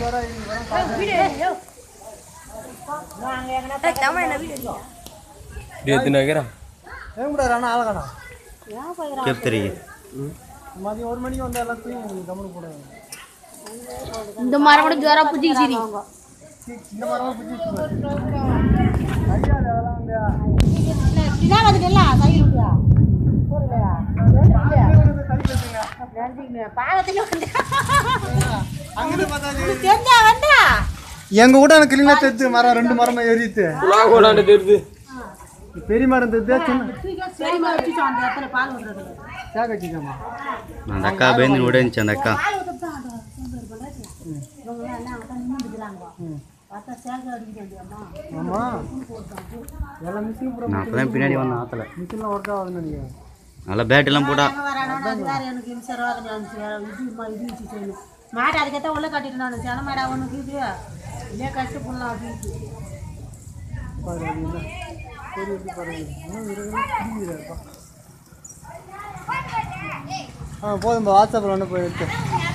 எத்தனை ஏன் கூட அண்ணா ஆளகண்ணா చెప్తారు மதியம் ஒரு மணிக்கு வந்து எல்லாத்தையும் கம்முனு போடுவாங்க இந்த மரம் கூட ஜோரா புத்திக்கிச்சு இந்த மாதிரி பிடிச்சி ஐயா அதெல்லாம் வந்து அங்கிட்டு பார்த்தா எங்க கூட எனக்கு கிளீனா தெரிஞ்சு மரம் ரெண்டு மரமா ஏறிட்டு கொண்டாண்டு தெரியுது பெரிய மரம் தெரிஞ்சு சின்ன சேக வச்சுக்கோமா அந்த அக்கா பயந்து ஓடிச்சு அந்த அக்கா ஆமா எல்லாம் மிஷின் பூரா நான் அப்பதான் பின்னாடி வந்தேன் ஆத்துல மிஷின்லாம் ஒர்க் ஆகுதுன்னு நினைக்கிறேன் நல்லா பேட் எல்லாம் போட்டா மாடு அதுக்கேற்ற உள்ள கட்டிட்டு நான் சென மாடா ஒன்று இது இல்லையா கஷ்டப்படலாம் அப்படின்னு பாரு அது என்ன சரி எப்படி பாருங்க இன்னும் இருபது நிமிஷம் பிடிக்குதுப்பா. ஆ போதும் வாட்ஸ்அப்பில் ஒன்று போயிட்டு